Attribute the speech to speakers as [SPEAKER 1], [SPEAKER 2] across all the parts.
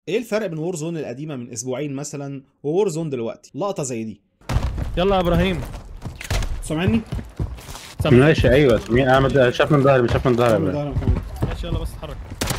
[SPEAKER 1] ايه الفرق بين وور زون القديمه من اسبوعين مثلا وور زون دلوقتي لقطه زي دي
[SPEAKER 2] يلا يا ابراهيم
[SPEAKER 1] سامعني
[SPEAKER 2] سامع
[SPEAKER 3] ماشي ايوه سمين انا مد- شاف من ظهري شاف من ظهري
[SPEAKER 2] ماشي يلا بس اتحرك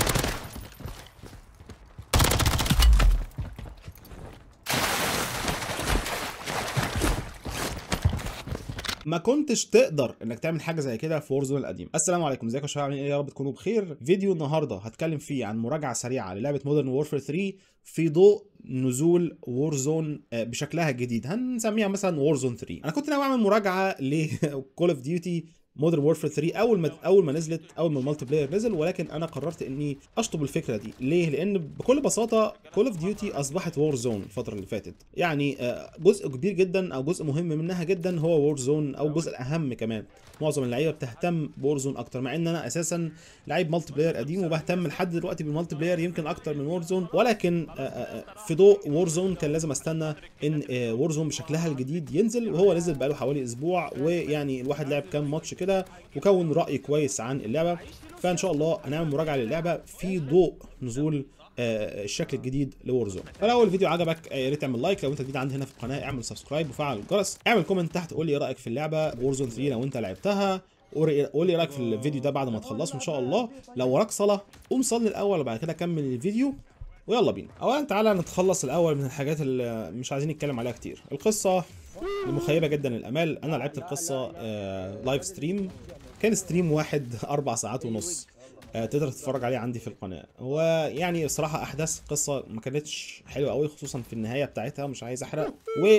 [SPEAKER 1] ما كنتش تقدر انك تعمل حاجه زي كده في وورزون القديم السلام عليكم ازيكم يا شباب عاملين ايه يا رب تكونوا بخير فيديو النهارده هتكلم فيه عن مراجعه سريعه للعبه مودرن وورفير 3 في ضوء نزول وورزون بشكلها الجديد هنسميها مثلا وورزون 3 انا كنت ناوي اعمل مراجعه لكول اوف ديوتي مودرن وورفير 3 اول ما اول ما نزلت اول ما المالتي بلاير نزل ولكن انا قررت اني اشطب الفكره دي ليه لان بكل بساطه كول اوف ديوتي اصبحت وور زون الفتره اللي فاتت يعني آه، جزء كبير جدا او جزء مهم منها جدا هو وور زون او الجزء الاهم كمان معظم اللعيبه بتهتم بور زون اكتر مع ان انا اساسا لعيب مالتي بلاير قديم وبهتم لحد دلوقتي بالمالتي بلاير يمكن اكتر من وور زون ولكن آه، آه، آه، في ضوء وور زون كان لازم استنى ان وور زون بشكلها الجديد ينزل وهو نزل بقاله حوالي اسبوع ويعني الواحد لعب كام ماتش كده وكون راي كويس عن اللعبه فان شاء الله هنعمل مراجعه للعبه في ضوء نزول آه، الشكل الجديد لورزون فلو الفيديو عجبك آه، يا ريت تعمل لايك لو انت جديد عندي هنا في القناه اعمل سبسكرايب وفعل الجرس اعمل كومنت تحت قول لي ايه رايك في اللعبه وورزون 3 لو انت لعبتها قول قول لي إيه رايك في الفيديو ده بعد ما تخلصه ان شاء الله لو وراك صلاه قوم صلي الاول وبعد كده كمل الفيديو ويلا بينا اولا تعالى نتخلص الاول من الحاجات اللي مش عايزين نتكلم عليها كتير القصه مخيبه جدا الامال انا لعبت القصه آه، لايف ستريم كان ستريم واحد اربع ساعات ونص آه، تقدر تتفرج عليه عندي في القناه هو يعني الصراحه احداث القصه ما كانتش حلوه قوي خصوصا في النهايه بتاعتها مش عايز احرق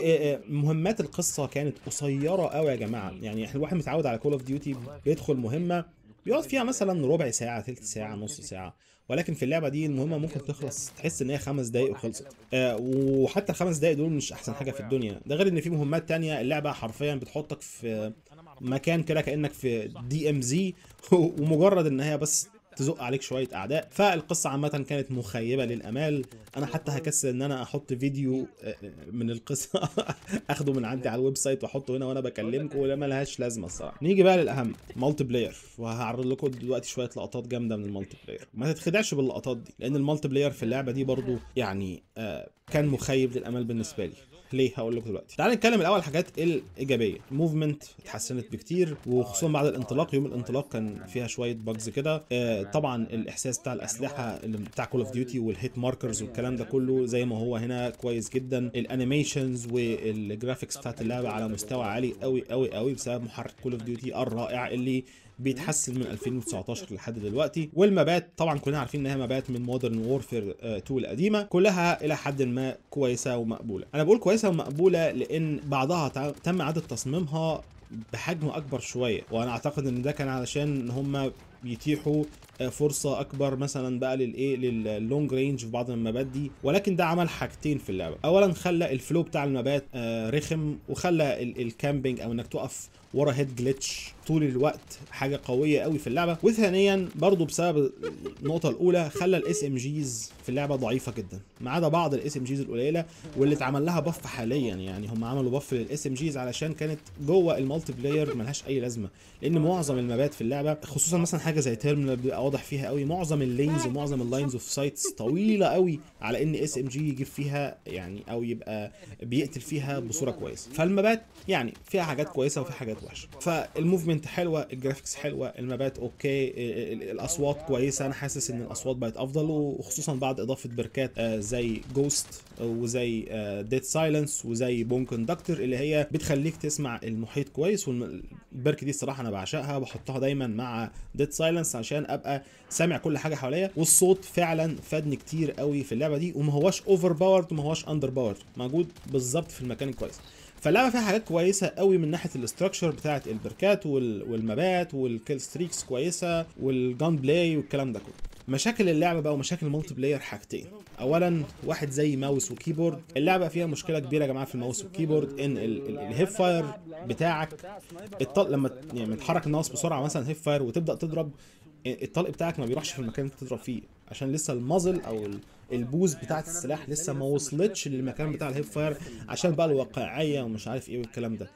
[SPEAKER 1] ومهمات القصه كانت قصيره قوي يا جماعه يعني احنا الواحد متعود على كول اوف ديوتي بيدخل مهمه بيقعد فيها مثلا ربع ساعه ثلث ساعه نص ساعه ولكن في اللعبه دي المهمه ممكن تخلص تحس ان هي خمس دقايق وخلصت آه وحتى الخمس دقايق دول مش احسن حاجه في الدنيا ده غير ان في مهمات تانية اللعبه حرفيا بتحطك في مكان كده كانك في دي ام زي ومجرد ان هي بس تزق عليك شويه اعداء فالقصه عامه كانت مخيبه للامال انا حتى هكسل ان انا احط فيديو آه، من القصه اخده من عندي على الويب سايت واحطه هنا وانا بكلمكم ولا ملهاش لازمه الصراحه نيجي بقى للاهم مالتي بلاير وهعرض لكم دلوقتي شويه لقطات جامده من المالتي بلاير ما تتخدعش باللقطات دي لان المالتي بلاير في اللعبه دي برضو يعني آه كان مخيب للامال بالنسبه لي ليه هقول لكم دلوقتي تعال نتكلم الاول الحاجات الايجابيه الموفمنت اتحسنت بكتير وخصوصا بعد الانطلاق يوم الانطلاق كان فيها شويه باجز كده آه طبعا الاحساس بتاع الاسلحه اللي بتاع كول اوف ديوتي والهيت ماركرز والكلام ده كله زي ما هو هنا كويس جدا الانيميشنز والجرافيكس بتاعت اللعبه على مستوى عالي قوي قوي قوي بسبب محرك كول اوف ديوتي الرائع اللي بيتحسن من 2019 لحد دلوقتي والمبات طبعا كلنا عارفين انها مبات من مودرن وورفير 2 القديمه كلها الى حد ما كويسه ومقبوله انا بقول كويسه ومقبوله لان بعضها تع- تم اعاده تصميمها بحجم اكبر شويه وانا اعتقد ان ده كان علشان هم بيتيحوا آه، فرصه اكبر مثلا بقى للايه لللونج رينج في بعض المبات دي ولكن ده عمل حاجتين في اللعبه اولا خلى الفلو بتاع المبات آه، رخم وخلى ال- الكامبينج او انك تقف ورا هيد جلitch طول الوقت حاجه قويه قوي في اللعبه وثانيا برضو بسبب النقطه الاولى خلى الاس ام جيز في اللعبه ضعيفه جدا ما عدا بعض الاس ام جيز القليله واللي اتعمل لها بف حاليا يعني هم عملوا بف للاس ام جيز علشان كانت جوه المالتي بلاير ملهاش اي لازمه لان معظم المبات في اللعبه خصوصا مثلا حاجه زي تيرمينال بيبقى واضح فيها قوي معظم اللينز ومعظم اللاينز اوف سايتس طويله قوي على ان اس ام جي يجيب فيها يعني او يبقى بيقتل فيها بصوره كويسه فالمبات يعني فيها حاجات كويسه وفي حاجات وحشه فالموفمنت حلوه الجرافيكس حلوه المبات اوكي ال- ال- الاصوات كويسه انا حاسس ان الاصوات بقت افضل وخصوصا بعد اضافه بركات آه، زي جوست وزي ديد سايلنس وزي بون كوندكتور اللي هي بتخليك تسمع المحيط كويس والبركه دي الصراحه انا بعشقها بحطها دايما مع ديد سايلنس عشان ابقى سامع كل حاجه حواليا والصوت فعلا فادني كتير قوي في اللعبه دي وما هواش اوفر باورد وما هواش اندر باورد موجود بالظبط في المكان الكويس فاللعبه فيها حاجات كويسه قوي من ناحيه الاستراكشر بتاعه البركات وال- والمبات والكيل ستريكس كويسه والجان بلاي والكلام ده كله مشاكل اللعبه بقى ومشاكل المالتي بلاير حاجتين اولا واحد زي ماوس وكيبورد اللعبه فيها مشكله كبيره يا جماعه في الماوس والكيبورد ان ال- ال- الهيب فاير بتاعك الطلق لما ت- يعني تحرك الماوس بسرعه مثلا هيب فاير وتبدا تضرب الطلق بتاعك ما بيروحش في المكان اللي انت تضرب فيه عشان لسه المازل او ال- البوز بتاعت السلاح لسه ما وصلتش للمكان بتاع الهيب فاير عشان بقى الواقعيه ومش عارف ايه والكلام ده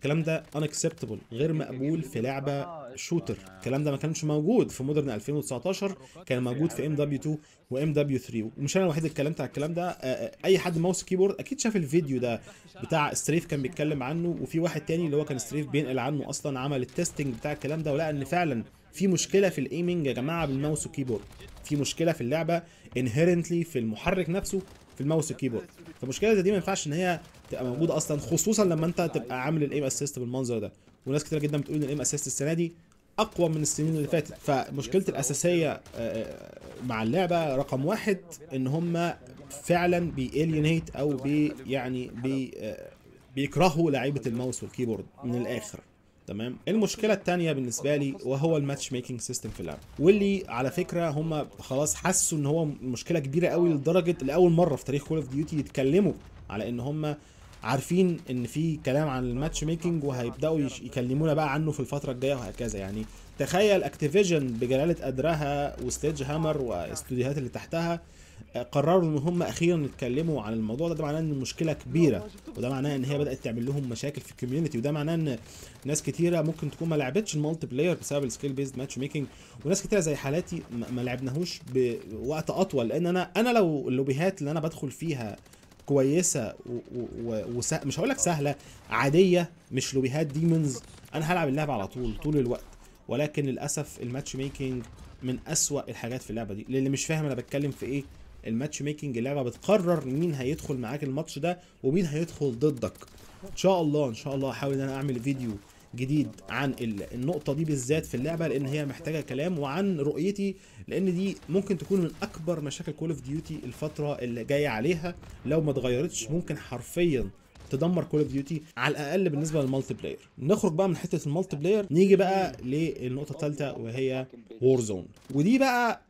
[SPEAKER 1] الكلام ده unacceptable غير مقبول في لعبه شوتر الكلام ده ما كانش موجود في مودرن 2019 كان موجود في ام دبليو 2 وام دبليو 3 ومش انا الوحيد اللي اتكلمت على الكلام ده آه، آه، اي حد ماوس كيبورد اكيد شاف الفيديو ده بتاع ستريف كان بيتكلم عنه وفي واحد تاني اللي هو كان ستريف بينقل عنه اصلا عمل التستنج بتاع الكلام ده ولقى ان فعلا في مشكله في الايمنج يا جماعه بالماوس والكيبورد في مشكله في اللعبه انهيرنتلي في المحرك نفسه في الماوس والكيبورد فالمشكله زي دي ما ينفعش ان هي تبقى موجوده اصلا خصوصا لما انت تبقى عامل الايم اسيست بالمنظر ده وناس كتير جدا بتقول ان الايم اسيست السنه دي اقوى من السنين اللي فاتت فمشكلتي الاساسيه آه، مع اللعبه رقم واحد ان هم فعلا بيالينيت او بي يعني بي آه، بيكرهوا لعيبه الماوس والكيبورد من الاخر تمام المشكله الثانيه بالنسبه لي وهو الماتش ميكنج سيستم في اللعبه واللي على فكره هم خلاص حسوا ان هو مشكله كبيره قوي لدرجه لاول مره في تاريخ كول اوف ديوتي يتكلموا على ان هم عارفين ان في كلام عن الماتش ميكنج وهيبداوا يش- يكلمونا بقى عنه في الفتره الجايه وهكذا يعني تخيل اكتيفيجن بجلاله قدرها وستيج هامر واستوديوهات اللي تحتها آه، قرروا ان هم اخيرا يتكلموا عن الموضوع ده ده معناه ان المشكله كبيره وده معناه ان هي بدات تعمل لهم مشاكل في الكوميونتي وده معناه ان ناس كتيره ممكن تكون ما لعبتش المالتي بلاير بسبب السكيل بيزد ماتش ميكنج وناس كتيره زي حالاتي ما- ما لعبناهوش بوقت اطول لان انا انا لو اللوبيهات اللي انا بدخل فيها كويسه و... و... وسه... مش هقول لك سهله عاديه مش لوبيهات ديمونز انا هلعب اللعبه على طول طول الوقت ولكن للاسف الماتش ميكنج من اسوأ الحاجات في اللعبه دي للي مش فاهم انا بتكلم في ايه الماتش ميكنج اللعبه بتقرر مين هيدخل معاك الماتش ده ومين هيدخل ضدك ان شاء الله ان شاء الله هحاول ان انا اعمل فيديو جديد عن ال- النقطة دي بالذات في اللعبة لأن هي محتاجة كلام وعن رؤيتي لأن دي ممكن تكون من أكبر مشاكل كول اوف ديوتي الفترة اللي جاية عليها لو ما اتغيرتش ممكن حرفيا تدمر كول اوف ديوتي على الأقل بالنسبة للمالتي بلاير نخرج بقى من حتة المالتي بلاير نيجي بقى للنقطة الثالثة وهي وور زون ودي بقى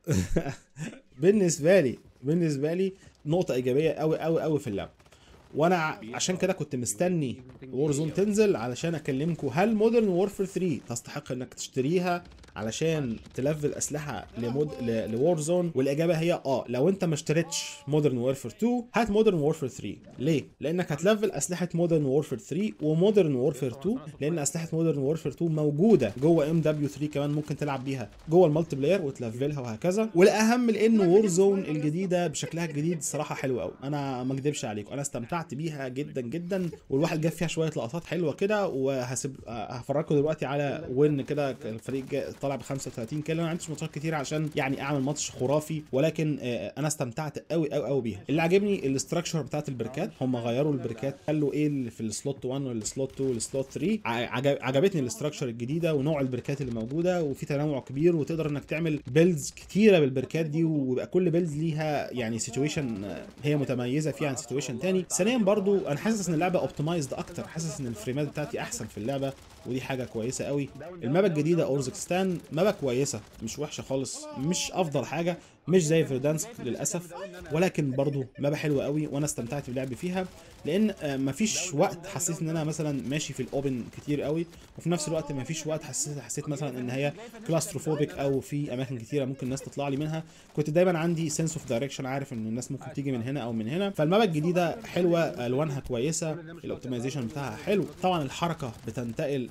[SPEAKER 1] بالنسبة لي بالنسبة لي نقطة إيجابية أوي أوي أوي في اللعبة وانا ع- عشان كده كنت مستني وور زون تنزل علشان اكلمكم هل مودرن وورفير 3 تستحق انك تشتريها علشان تلفل اسلحه لمود لوور زون والاجابه هي اه لو انت ما اشتريتش مودرن وورفير 2 هات مودرن وورفير 3 ليه لانك هتلفل اسلحه مودرن وورفير 3 ومودرن وورفير 2 لان اسلحه مودرن وورفير 2 موجوده جوه ام دبليو 3 كمان ممكن تلعب بيها جوه المالتي بلاير وتلفلها وهكذا والاهم لان وور زون الجديده بشكلها الجديد صراحه حلو قوي انا ما اكدبش عليكم انا استمتعت بيها جدا جدا والواحد جاب فيها شويه لقطات حلوه كده وهسيب آه، هفرجكم دلوقتي على وين كده الفريق جا- طالع ب 35 كيلو انا ما عنديش ماتشات كتير عشان يعني اعمل ماتش خرافي ولكن آه، انا استمتعت قوي قوي قوي بيها اللي عجبني الاستراكشر بتاعت البركات هم غيروا البركات خلوا ايه اللي في السلوت 1 والسلوت 2 والسلوت 3 ع- عجب عجبتني الاستراكشر الجديده ونوع البركات اللي موجوده وفي تنوع كبير وتقدر انك تعمل بيلدز كتيره بالبركات دي ويبقى كل بيلد ليها يعني سيتويشن هي متميزه فيها عن سيتويشن تاني ثانيا برضو انا حاسس ان اللعبه اوبتمايزد اكتر حاسس ان الفريمات بتاعتي احسن في اللعبه ودي حاجه كويسه قوي المابا الجديده اورزكستان مابا كويسه مش وحشه خالص مش افضل حاجه مش زي فيردانسك للاسف ولكن برضو مابا حلوه قوي وانا استمتعت باللعب فيها لان آه، مفيش وقت حسيت ان انا مثلا ماشي في الاوبن كتير قوي وفي نفس الوقت مفيش وقت حسيت حسيت مثلا ان هي كلاستروفوبيك او في اماكن كتيره ممكن الناس تطلع لي منها كنت دايما عندي سنس اوف دايركشن عارف ان الناس ممكن تيجي من هنا او من هنا فالمابا الجديده حلوه الوانها كويسه الاوبتمايزيشن بتاعها حلو طبعا الحركه بتنتقل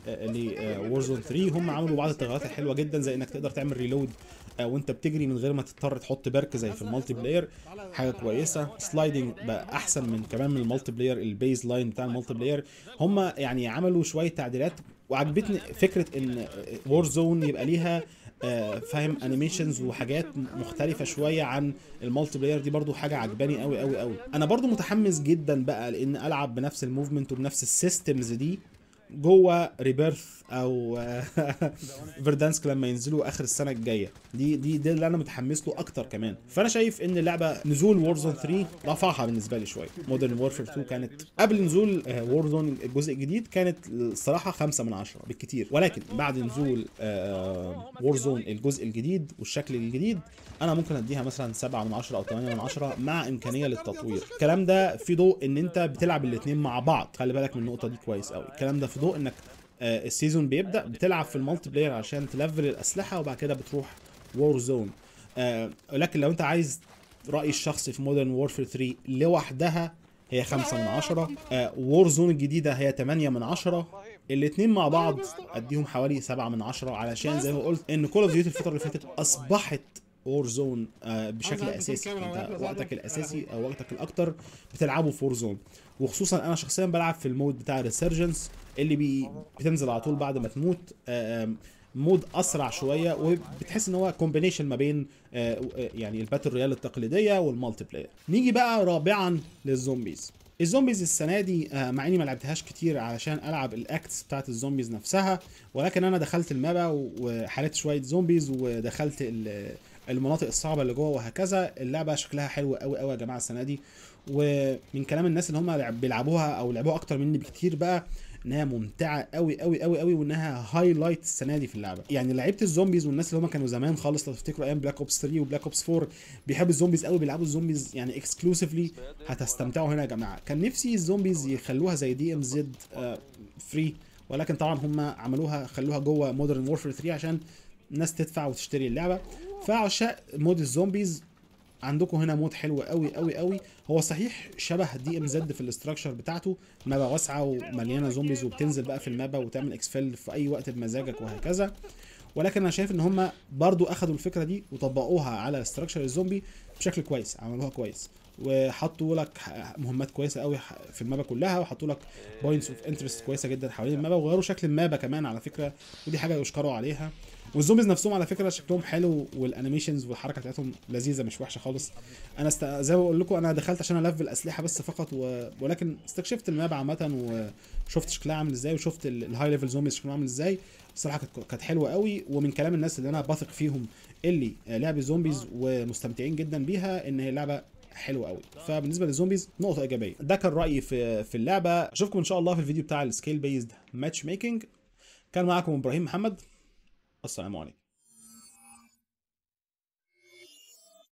[SPEAKER 1] لورزون 3 هم عملوا بعض التغيرات الحلوه جدا زي انك تقدر تعمل ريلود وانت بتجري من غير ما تضطر تحط برك زي في المالتي بلاير حاجه كويسه سلايدنج بقى احسن من كمان من المالتي بلاير البيز لاين بتاع المالتي بلاير هم يعني عملوا شويه تعديلات وعجبتني فكره ان وور زون يبقى ليها آه، فاهم انيميشنز وحاجات مختلفه شويه عن المالتي بلاير دي برضو حاجه عجباني قوي قوي قوي انا برضو متحمس جدا بقى لان العب بنفس الموفمنت وبنفس السيستمز دي جوه ريبيرث او فيردانسك لما ينزلوا اخر السنه الجايه دي دي ده اللي انا متحمس له اكتر كمان فانا شايف ان اللعبه نزول وورزون 3 رفعها بالنسبه لي شويه مودرن وورفير 2 كانت قبل نزول وورزون الجزء الجديد كانت الصراحه 5 من 10 بالكتير ولكن بعد نزول وورزون الجزء الجديد والشكل الجديد انا ممكن اديها مثلا 7 من 10 او 8 من 10 مع امكانيه للتطوير الكلام ده في ضوء ان انت بتلعب الاثنين مع بعض خلي بالك من النقطه دي كويس قوي الكلام ده في ضوء انك آه، السيزون بيبدا بتلعب في المالتي بلاير عشان تلفل الاسلحه وبعد كده بتروح وور زون لكن لو انت عايز رايي الشخصي في مودرن وورفير 3 لوحدها هي 5 من 10 وور زون الجديده هي 8 من 10 الاتنين مع بعض اديهم حوالي سبعة من عشرة علشان زي ما قلت ان كول اوف ديوتي الفتره اللي فاتت اصبحت وور زون بشكل اساسي انت وقتك الاساسي او وقتك الاكتر بتلعبه في وور زون وخصوصا انا شخصيا بلعب في المود بتاع ريسيرجنس اللي بي بتنزل على طول بعد ما تموت آم، مود اسرع شويه وبتحس ان هو كومبينيشن ما بين آه، آه، يعني الباتل رويال التقليديه والمالتي بلاير نيجي بقى رابعا للزومبيز الزومبيز السنه دي آه، مع اني ما لعبتهاش كتير علشان العب الاكتس بتاعت الزومبيز نفسها ولكن انا دخلت المابا وحاربت شويه زومبيز ودخلت ال- المناطق الصعبه اللي جوه وهكذا اللعبه شكلها حلو قوي قوي يا جماعه السنه دي ومن كلام الناس اللي هم لعب- بيلعبوها او لعبوها اكتر مني بكتير بقى ان هي ممتعه قوي قوي قوي قوي وانها هايلايت السنه دي في اللعبه يعني لعيبه الزومبيز والناس اللي هم كانوا زمان خالص لو تفتكروا ايام بلاك اوبس 3 وبلاك اوبس 4 بيحبوا الزومبيز قوي بيلعبوا الزومبيز يعني اكسكلوسيفلي هتستمتعوا هنا يا جماعه كان نفسي الزومبيز يخلوها زي دي ام زد فري ولكن طبعا هم عملوها خلوها جوه مودرن وورفير 3 عشان الناس تدفع وتشتري اللعبه فعشاق مود الزومبيز عندكم هنا مود حلو قوي قوي قوي هو صحيح شبه دي ام زد في الاستراكشر بتاعته مابا واسعه ومليانه زومبيز وبتنزل بقى في المابا وتعمل اكسفيل في اي وقت بمزاجك وهكذا ولكن انا شايف ان هم برضو اخدوا الفكره دي وطبقوها على استراكشر الزومبي بشكل كويس عملوها كويس وحطوا لك مهمات كويسه قوي في المابا كلها وحطوا لك بوينتس اوف انترست كويسه جدا حوالين المابا وغيروا شكل المابا كمان على فكره ودي حاجه يشكروا عليها والزومبيز نفسهم على فكره شكلهم حلو والانيميشنز والحركه بتاعتهم لذيذه مش وحشه خالص انا است... زي ما بقول لكم انا دخلت عشان الفل اسلحه بس فقط و... ولكن استكشفت الماب عامه وشفت شكلها عامل ازاي وشفت ال- الهاي ليفل زومبيز شكلهم عامل ازاي الصراحه كانت كانت حلوه قوي ومن كلام الناس اللي انا بثق فيهم اللي آه، لعبوا زومبيز ومستمتعين جدا بيها ان هي لعبه حلوه قوي فبالنسبه للزومبيز نقطه ايجابيه ده كان رايي في في اللعبه اشوفكم ان شاء الله في الفيديو بتاع السكيل بيزد ماتش ميكنج كان معاكم ابراهيم محمد السلام عليكم